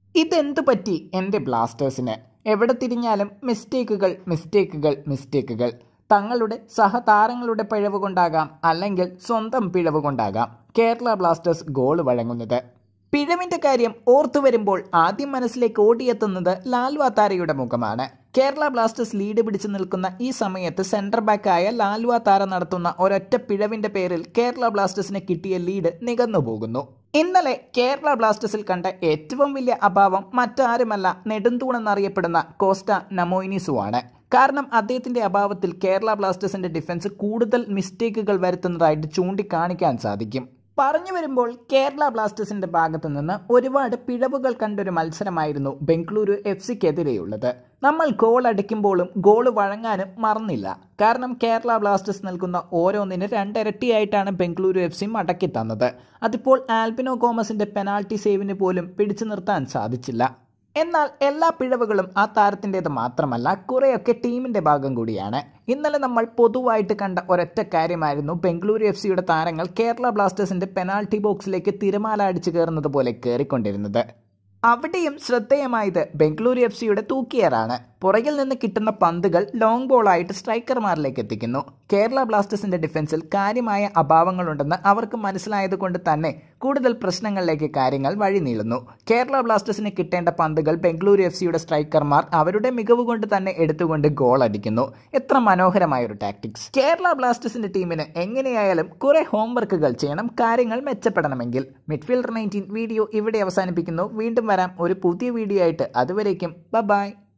ഇതെന്തു പറ്റി എൻ്റെ ബ്ലാസ്റ്റേഴ്സിന് എവിടെ തിരിഞ്ഞാലും മിസ്റ്റേക്കുകൾ മിസ്റ്റേക്കുകൾ മിസ്റ്റേക്കുകൾ തങ്ങളുടെ സഹതാരങ്ങളുടെ പിഴവ് കൊണ്ടാകാം അല്ലെങ്കിൽ സ്വന്തം പിഴവ് കൊണ്ടാകാം കേരള ബ്ലാസ്റ്റേഴ്സ് ഗോൾ വഴങ്ങുന്നത് പിഴവിന്റെ കാര്യം ഓർത്തു വരുമ്പോൾ ആദ്യം മനസ്സിലേക്ക് ഓടിയെത്തുന്നത് ലാൽ വാത്താരയുടെ മുഖമാണ് കേരള ബ്ലാസ്റ്റേഴ്സ് ലീഡ് പിടിച്ചു നിൽക്കുന്ന ഈ സമയത്ത് സെന്റർ ബാക്കായ ലാൽ വാത്താര നടത്തുന്ന ഒരൊറ്റ പിഴവിന്റെ പേരിൽ കേരള ബ്ലാസ്റ്റേഴ്സിന് കിട്ടിയ ലീഡ് നികന്നു പോകുന്നു ഇന്നലെ കേരള ബ്ലാസ്റ്റേഴ്സിൽ കണ്ട ഏറ്റവും വലിയ അഭാവം മറ്റാരുമല്ല നെടുന്തൂണെന്നറിയപ്പെടുന്ന കോസ്റ്റ നമോയിനിസു ആണ് കാരണം അദ്ദേഹത്തിന്റെ അഭാവത്തിൽ കേരള ബ്ലാസ്റ്റേഴ്സിന്റെ ഡിഫൻസ് കൂടുതൽ മിസ്റ്റേക്കുകൾ വരുത്തുന്നതായിട്ട് ചൂണ്ടിക്കാണിക്കാൻ സാധിക്കും പറഞ്ഞു വരുമ്പോൾ കേരള ബ്ലാസ്റ്റേഴ്സിന്റെ ഭാഗത്തു നിന്ന് ഒരുപാട് പിഴവുകൾ കണ്ടൊരു മത്സരമായിരുന്നു ബംഗളൂരു എഫ് സിക്കെതിരെയുള്ളത് നമ്മൾ ഗോൾ അടിക്കുമ്പോഴും ഗോൾ വഴങ്ങാനും മറന്നില്ല കാരണം കേരള ബ്ലാസ്റ്റേഴ്സ് നൽകുന്ന ഓരോന്നിന് രണ്ടിരട്ടിയായിട്ടാണ് ബംഗളൂരു എഫ് സി മടക്കി തന്നത് അതിപ്പോൾ ആൽബിനോ ഗോമസിന്റെ പെനാൾട്ടി സേവിന് പോലും പിടിച്ചു നിർത്താൻ സാധിച്ചില്ല എന്നാൽ എല്ലാ പിഴവുകളും ആ താരത്തിൻ്റെത് മാത്രമല്ല കുറേയൊക്കെ ടീമിന്റെ ഭാഗം കൂടിയാണ് ഇന്നലെ നമ്മൾ പൊതുവായിട്ട് കണ്ട ഒരൊറ്റ കാര്യമായിരുന്നു ബംഗളൂരു എഫ് സിയുടെ താരങ്ങൾ കേരള ബ്ലാസ്റ്റേഴ്സിന്റെ പെനാൾട്ടി ബോക്സിലേക്ക് തിരമാല അടിച്ചു കയറുന്നത് പോലെ കയറിക്കൊണ്ടിരുന്നത് അവിടെയും ശ്രദ്ധേയമായത് ബംഗളൂരു എഫ് സിയുടെ തൂക്കിയറാണ് പുറകിൽ നിന്ന് കിട്ടുന്ന പന്തുകൾ ലോങ് ബോളായിട്ട് സ്ട്രൈക്കർമാരിലേക്ക് എത്തിക്കുന്നു കേരള ബ്ലാസ്റ്റേഴ്സിന്റെ ഡിഫൻസിൽ കാര്യമായ അഭാവങ്ങളുണ്ടെന്ന് അവർക്ക് മനസ്സിലായത് കൊണ്ട് തന്നെ കൂടുതൽ പ്രശ്നങ്ങളിലേക്ക് കാര്യങ്ങൾ വഴി നീളുന്നു കേരള ബ്ലാസ്റ്റേഴ്സിന് കിട്ടേണ്ട പന്തുകൾ ബംഗളൂരു എഫ് സിയുടെ സ്ട്രൈക്കർമാർ അവരുടെ മികവ് കൊണ്ട് തന്നെ എടുത്തുകൊണ്ട് ഗോൾ അടിക്കുന്നു എത്ര മനോഹരമായ ഒരു ടാക്ടിക്സ് കേരള ബ്ലാസ്റ്റേഴ്സിന്റെ ടീമിന് എങ്ങനെയായാലും കുറെ ഹോംവർക്കുകൾ ചെയ്യണം കാര്യങ്ങൾ മെച്ചപ്പെടണമെങ്കിൽ മിഡ്ഫീൽഡർ നയൻറ്റീൻ വീഡിയോ ഇവിടെ അവസാനിപ്പിക്കുന്നു വീണ്ടും വരാം ഒരു പുതിയ വീഡിയോ ആയിട്ട് അതുവരേക്കും ബ ബായ്